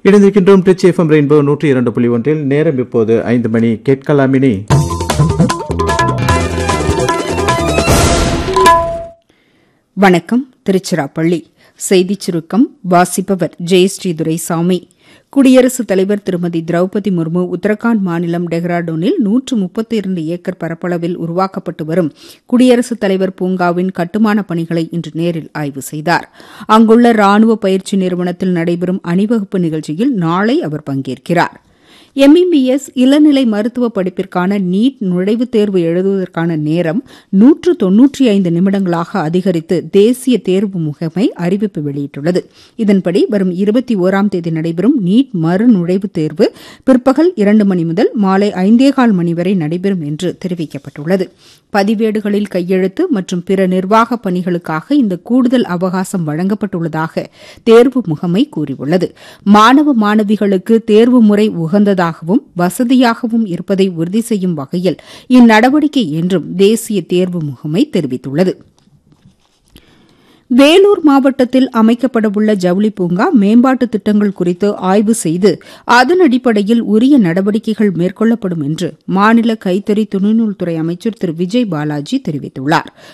இணைந்திருக்கின்றோம் ட்ரிச் FM rainbow நூற்றி இரண்டு புள்ளி ஒன்றில் நேரம் இப்போது ஐந்து மணி கேட்கலாமினி வணக்கம் திருச்சிராப்பள்ளி செய்திச் சுருக்கம் வாசிப்பவர் ஜெயஸ்ரீ துரைசாமி குடியரசுத் தலைவர் திருமதி திரௌபதி முர்மு உத்தரகாண்ட் மாநிலம் டெஹ்ராடூனில் நூற்று முப்பத்தி இரண்டு ஏக்கர் பரப்பளவில் உருவாக்கப்பட்டு வரும் குடியரசுத் தலைவர் பூங்காவின் கட்டுமான பணிகளை இன்று நேரில் ஆய்வு செய்தார் அங்குள்ள ராணுவ பயிற்சி நிறுவனத்தில் நடைபெறும் அணிவகுப்பு நிகழ்ச்சியில் நாளை அவர் பங்கேற்கிறார் எம்பிபிஎஸ் இளநிலை மருத்துவ படிப்பிற்கான நீட் நுழைவுத் தேர்வு எழுதுவதற்கான நேரம் நூற்று தொன்னூற்றி ஐந்து நிமிடங்களாக அதிகரித்து தேசிய தேர்வு முகமை அறிவிப்பு வெளியிட்டுள்ளது இதன்படி வரும் இருபத்தி ஓராம் தேதி நடைபெறும் நீட் மறு நுழைவுத் தேர்வு பிற்பகல் இரண்டு மணி முதல் மாலை ஐந்தேகால் மணி வரை நடைபெறும் என்று தெரிவிக்கப்பட்டுள்ளது பதிவேடுகளில் கையெழுத்து மற்றும் பிற நிர்வாக பணிகளுக்காக இந்த கூடுதல் அவகாசம் வழங்கப்பட்டுள்ளதாக தேர்வு முகமை கூறியுள்ளது மாணவ மாணவிகளுக்கு தேர்வு முறை உகந்ததாகவும் வசதியாகவும் இருப்பதை உறுதி செய்யும் வகையில் இந்நடவடிக்கை என்றும் தேசிய தேர்வு முகமை தெரிவித்துள்ளது வேலூர் மாவட்டத்தில் அமைக்கப்படவுள்ள ஜவுளி பூங்கா மேம்பாட்டு திட்டங்கள் குறித்து ஆய்வு செய்து அதன் அடிப்படையில் உரிய நடவடிக்கைகள் மேற்கொள்ளப்படும் என்று மாநில கைத்தறி துணிநூல்துறை அமைச்சர் திரு விஜய் பாலாஜி தெரிவித்துள்ளார்